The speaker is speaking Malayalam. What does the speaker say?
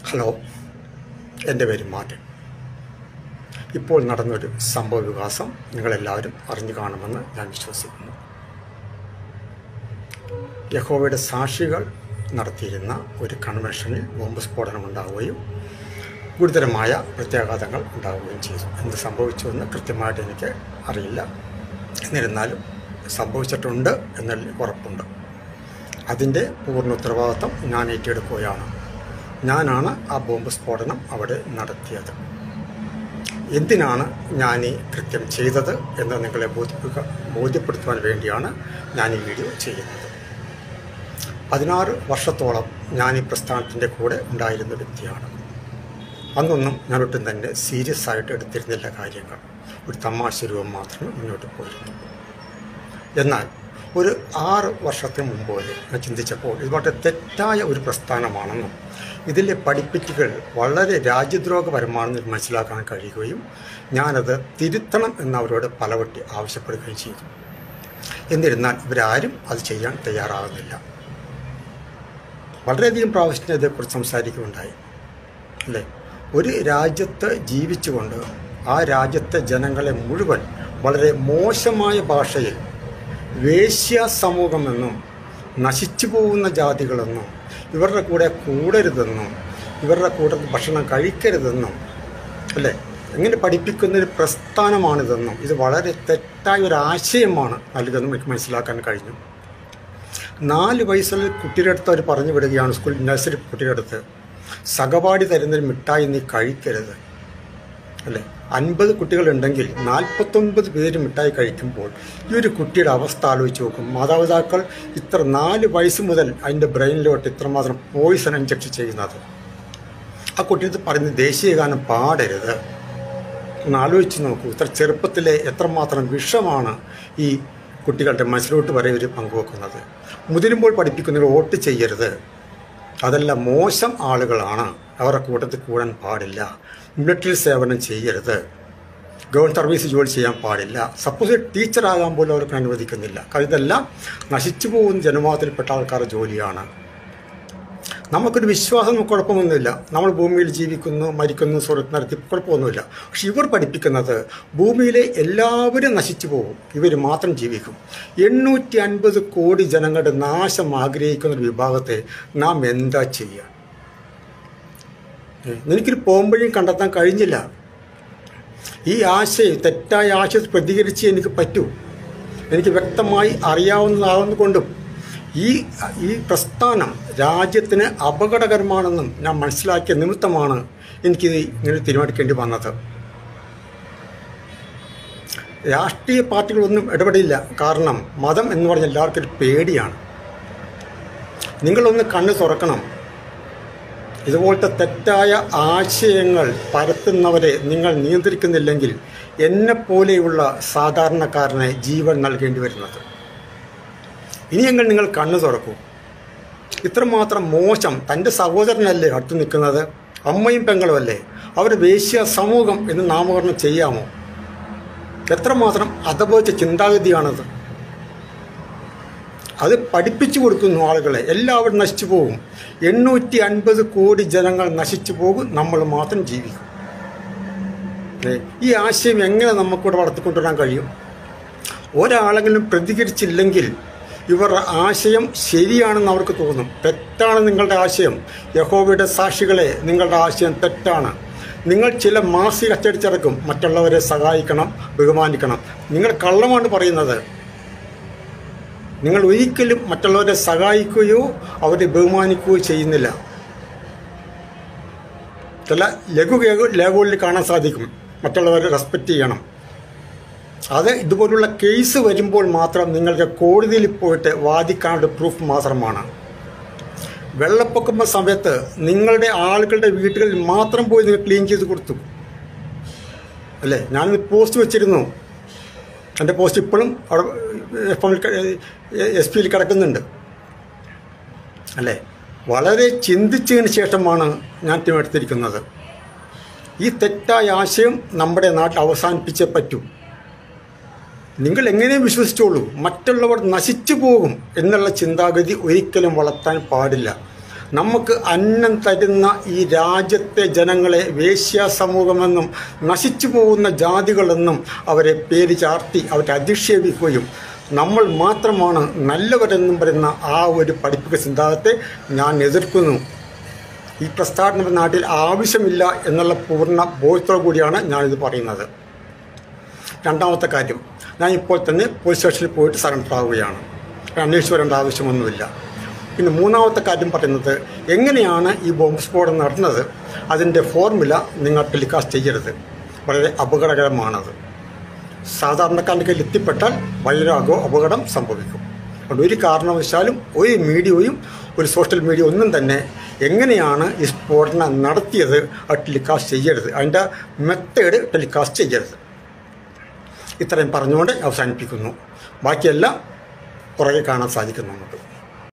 ഹലോ എൻ്റെ പേര് മാർട്ടിൻ ഇപ്പോൾ നടന്നൊരു സംഭവ വികാസം നിങ്ങളെല്ലാവരും അറിഞ്ഞു കാണുമെന്ന് ഞാൻ വിശ്വസിക്കുന്നു യഹോവയുടെ സാക്ഷികൾ നടത്തിയിരുന്ന ഒരു കൺവെൻഷനിൽ ബോംബ് സ്ഫോടനം ഉണ്ടാവുകയും ഗുരുതരമായ പ്രത്യാഘാതങ്ങൾ ഉണ്ടാവുകയും ചെയ്തു എന്ത് സംഭവിച്ചുവെന്ന് കൃത്യമായിട്ട് എനിക്ക് അറിയില്ല എന്നിരുന്നാലും സംഭവിച്ചിട്ടുണ്ട് എന്നതിൽ ഉറപ്പുണ്ട് അതിൻ്റെ പൂർണ്ണ ഉത്തരവാദിത്വം ഞാൻ ഏറ്റെടുക്കുകയാണ് ഞാനാണ് ആ ബോംബ് സ്ഫോടനം അവിടെ നടത്തിയത് എന്തിനാണ് ഞാൻ ഈ കൃത്യം ചെയ്തത് എന്ന് നിങ്ങളെ ബോധിപ്പിക്കുക ബോധ്യപ്പെടുത്തുവാൻ വേണ്ടിയാണ് ഞാൻ ഈ വീഡിയോ ചെയ്യുന്നത് പതിനാറ് വർഷത്തോളം ഞാൻ ഈ പ്രസ്ഥാനത്തിൻ്റെ കൂടെ ഉണ്ടായിരുന്ന വ്യക്തിയാണ് അന്നൊന്നും ഞാൻ ഒട്ടും തന്നെ സീരിയസ് ആയിട്ട് എടുത്തിരുന്നില്ല കാര്യങ്ങൾ ഒരു തമാശ രൂപം മാത്രമേ മുന്നോട്ട് പോയിരുന്നു എന്നാൽ ഒരു ആറ് വർഷത്തിന് മുമ്പ് വരെ ഞാൻ ചിന്തിച്ചപ്പോൾ ഇത് വളരെ തെറ്റായ ഒരു പ്രസ്ഥാനമാണെന്നും ഇതിലെ പഠിപ്പിക്കൽ വളരെ രാജ്യദ്രോഹപരമാണെന്ന് മനസ്സിലാക്കാൻ കഴിയുകയും ഞാനത് തിരുത്തണം എന്ന് അവരോട് പലവട്ടി ആവശ്യപ്പെടുകയും ചെയ്തു എന്നിരുന്നാൽ ഇവരാരും അത് ചെയ്യാൻ തയ്യാറാകുന്നില്ല വളരെയധികം പ്രാവശ്യം ഇതേക്കുറിച്ച് സംസാരിക്കുകയുണ്ടായി അല്ലേ ഒരു രാജ്യത്ത് ജീവിച്ചുകൊണ്ട് ആ രാജ്യത്തെ ജനങ്ങളെ മുഴുവൻ വളരെ മോശമായ ഭാഷയിൽ വേശ്യ സമൂഹമെന്നും നശിച്ചു പോകുന്ന ജാതികളെന്നും ഇവരുടെ കൂടെ കൂടരുതെന്നും ഇവരുടെ കൂടെ ഭക്ഷണം കഴിക്കരുതെന്നും അല്ലേ എങ്ങനെ പഠിപ്പിക്കുന്ന ഒരു പ്രസ്ഥാനമാണിതെന്നും ഇത് വളരെ തെറ്റായ ഒരു ആശയമാണ് നൽകുന്നതും എനിക്ക് മനസ്സിലാക്കാൻ കഴിഞ്ഞു നാല് വയസ്സുള്ള കുട്ടിയുടെ അടുത്ത് അവർ പറഞ്ഞു വിടുകയാണ് സ്കൂൾ നഴ്സറി കുട്ടിയുടെ അടുത്ത് സഹപാഠി തരുന്നൊരു മിഠായി നീ കഴിക്കരുത് അല്ലേ അൻപത് കുട്ടികളുണ്ടെങ്കിൽ നാൽപ്പത്തൊൻപത് പേര് മിഠായി കഴിക്കുമ്പോൾ ഈ ഒരു കുട്ടിയുടെ അവസ്ഥ ആലോചിച്ച് നോക്കും മാതാപിതാക്കൾ ഇത്ര നാല് വയസ്സ് മുതൽ അതിൻ്റെ ബ്രെയിനിലോട്ട് ഇത്രമാത്രം പോയിസൺ ഇഞ്ചക്ട് ചെയ്യുന്നത് ആ കുട്ടിയത് പറയുന്നത് ദേശീയ ഗാനം പാടരുത് ഒന്ന് ആലോചിച്ച് നോക്കൂ ഇത്ര ചെറുപ്പത്തിലെ എത്രമാത്രം വിഷമാണ് ഈ കുട്ടികളുടെ മനസ്സിലോട്ട് വരെ ഇവർ പങ്കുവെക്കുന്നത് മുതിരുമ്പോൾ പഠിപ്പിക്കുന്നവർ വോട്ട് ചെയ്യരുത് അതെല്ലാം മോശം ആളുകളാണ് അവരുടെ കൂട്ടത്തിൽ കൂടാൻ പാടില്ല മിലിറ്ററി സേവനം ചെയ്യരുത് ഗവൺമെൻറ് സർവീസ് ജോലി ചെയ്യാൻ പാടില്ല സപ്പോസ് ടീച്ചറാകാൻ പോലും അവർക്ക് അനുവദിക്കുന്നില്ല കാരണം ഇതെല്ലാം നശിച്ചു പോകുന്ന ജനവാദത്തിൽപ്പെട്ട ആൾക്കാരുടെ ജോലിയാണ് നമുക്കൊരു വിശ്വാസം നമുക്ക് കുഴപ്പമൊന്നുമില്ല നമ്മൾ ഭൂമിയിൽ ജീവിക്കുന്നു മരിക്കുന്നു സ്വർഗത്ത് നടത്തി കുഴപ്പമൊന്നുമില്ല പക്ഷെ ഇവർ പഠിപ്പിക്കുന്നത് ഭൂമിയിലെ എല്ലാവരും നശിച്ചു പോകും ഇവർ മാത്രം ജീവിക്കും എണ്ണൂറ്റി അൻപത് കോടി ജനങ്ങളുടെ നാശം ആഗ്രഹിക്കുന്ന ഒരു വിഭാഗത്തെ നാം എന്താ ചെയ്യുക ഏ, എനിക്കൊരു പോകുമ്പോഴും കണ്ടെത്താൻ കഴിഞ്ഞില്ല ഈ ആശയം തെറ്റായ ആശയത്തിൽ പ്രതികരിച്ച് എനിക്ക് പറ്റൂ എനിക്ക് വ്യക്തമായി അറിയാവുന്നതാകുന്നതുകൊണ്ടും ഈ ഈ പ്രസ്ഥാനം രാജ്യത്തിന് അപകടകരമാണെന്നും ഞാൻ മനസ്സിലാക്കിയ നിമിത്തമാണ് എനിക്കിത് ഇങ്ങനെ തീരുമാനിക്കേണ്ടി വന്നത് രാഷ്ട്രീയ പാർട്ടികളൊന്നും ഇടപെടില്ല കാരണം മതം എന്ന് പറഞ്ഞ എല്ലാവർക്കും ഒരു പേടിയാണ് നിങ്ങളൊന്ന് കണ്ണ് തുറക്കണം ഇതുപോലത്തെ തെറ്റായ ആശയങ്ങൾ പരത്തുന്നവരെ നിങ്ങൾ നിയന്ത്രിക്കുന്നില്ലെങ്കിൽ എന്നെപ്പോലെയുള്ള സാധാരണക്കാരനെ ജീവൻ നൽകേണ്ടി വരുന്നത് ഇനിയെങ്കിൽ നിങ്ങൾ കണ്ണു തുറക്കൂ ഇത്രമാത്രം മോശം തൻ്റെ സഹോദരനല്ലേ അടുത്ത് നിൽക്കുന്നത് അമ്മയും പെങ്ങളുമല്ലേ അവർ വേശ്യ സമൂഹം എന്ന് നാമകരണം ചെയ്യാമോ എത്രമാത്രം അധബോധ ചിന്താഗതിയാണത് അത് പഠിപ്പിച്ചു കൊടുക്കുന്നു ആളുകളെ എല്ലാവരും നശിച്ചു പോകും എണ്ണൂറ്റി അൻപത് കോടി ജനങ്ങൾ നശിച്ചു പോകും നമ്മൾ മാത്രം ജീവിക്കും ഏ, ഈ ആശയം എങ്ങനെ നമുക്കിവിടെ വളർത്തിക്കൊണ്ടുവരാൻ കഴിയും ഒരാളെങ്കിലും പ്രതികരിച്ചില്ലെങ്കിൽ ഇവരുടെ ആശയം ശരിയാണെന്ന് അവർക്ക് തോന്നും തെറ്റാണ് നിങ്ങളുടെ ആശയം യഹോവയുടെ സാക്ഷികളെ നിങ്ങളുടെ ആശയം തെറ്റാണ് നിങ്ങൾ ചില മാസിക അച്ചടിച്ചിറക്കും മറ്റുള്ളവരെ സഹായിക്കണം ബഹുമാനിക്കണം നിങ്ങൾ കള്ളമാണ് പറയുന്നത് നിങ്ങൾ ഒരിക്കലും മറ്റുള്ളവരെ സഹായിക്കുകയോ അവരെ ബഹുമാനിക്കുകയോ ചെയ്യുന്നില്ല ചില ലഘു ലേഖ- ലേഖകളിൽ കാണാൻ സാധിക്കും മറ്റുള്ളവരെ റെസ്പെക്റ്റ് ചെയ്യണം അത് ഇതുപോലുള്ള കേസ് വരുമ്പോൾ മാത്രം നിങ്ങൾക്ക് കോടതിയിൽ പോയിട്ട് വാദിക്കാനുള്ള പ്രൂഫ് മാത്രമാണ് വെള്ളപ്പൊക്കം സമയത്ത് നിങ്ങളുടെ ആളുകളുടെ വീടുകളിൽ മാത്രം പോയി നിങ്ങൾ ക്ലീൻ ചെയ്ത് കൊടുത്തു അല്ലേ ഞാനിത് പോസ്റ്റ് വെച്ചിരുന്നു എൻ്റെ പോസ്റ്റ് ഇപ്പോഴും അവിടെ എഫ് എമ്മിൽ എസ് പിയിൽ കിടക്കുന്നുണ്ട് അല്ലേ വളരെ ചിന്തിച്ചതിന് ശേഷമാണ് ഞാൻ തിരഞ്ഞെടുത്തിരിക്കുന്നത് ഈ തെറ്റായ ആശയം നമ്മുടെ നാട്ടിൽ അവസാനിപ്പിച്ചേ പറ്റൂ നിങ്ങൾ എങ്ങനെയും വിശ്വസിച്ചോളൂ മറ്റുള്ളവർ നശിച്ചു പോകും എന്നുള്ള ചിന്താഗതി ഒരിക്കലും വളർത്താൻ പാടില്ല നമുക്ക് അന്നം തരുന്ന ഈ രാജ്യത്തെ ജനങ്ങളെ വേശ്യ സമൂഹമെന്നും നശിച്ചു പോകുന്ന ജാതികളെന്നും അവരെ പേര് ചാർത്തി അവരെ അധിക്ഷേപിക്കുകയും നമ്മൾ മാത്രമാണ് നല്ലവരെന്നും പറയുന്ന ആ ഒരു പഠിപ്പിക്ക സിദ്ധാന്തത്തെ ഞാൻ എതിർക്കുന്നു ഈ പ്രസ്താവന നാട്ടിൽ ആവശ്യമില്ല എന്നുള്ള പൂർണ്ണ ബോധത്തോടു കൂടിയാണ് ഞാനിത് പറയുന്നത് രണ്ടാമത്തെ കാര്യം ഞാൻ ഇപ്പോൾ തന്നെ പോലീസ് സ്റ്റേഷനിൽ പോയിട്ട് സറണ്ടർ ആവുകയാണ് അന്വേഷിച്ച് വരേണ്ട ആവശ്യമൊന്നുമില്ല പിന്നെ മൂന്നാമത്തെ കാര്യം പറയുന്നത് എങ്ങനെയാണ് ഈ ബോംബ് സ്ഫോടനം നടന്നത് അതിൻ്റെ ഫോർമുല നിങ്ങൾ ടെലികാസ്റ്റ് ചെയ്യരുത് വളരെ അപകടകരമാണത് സാധാരണക്കാരൻ്റെ കയ്യിൽ എത്തിപ്പെട്ടാൽ വൈരാഗോ അപകടം സംഭവിക്കും അതുകൊണ്ട് ഒരു കാരണവശാലും ഒരു മീഡിയയും ഒരു സോഷ്യൽ മീഡിയ ഒന്നും തന്നെ എങ്ങനെയാണ് ഈ സ്ഫോടനം നടത്തിയത് അത് ടെലികാസ്റ്റ് ചെയ്യരുത് അതിൻ്റെ മെത്തേഡ് ടെലികാസ്റ്റ് ചെയ്യരുത് ഇത്രയും പറഞ്ഞുകൊണ്ട് അവസാനിപ്പിക്കുന്നു ബാക്കിയെല്ലാം പുറകെ കാണാൻ സാധിക്കും നമുക്ക്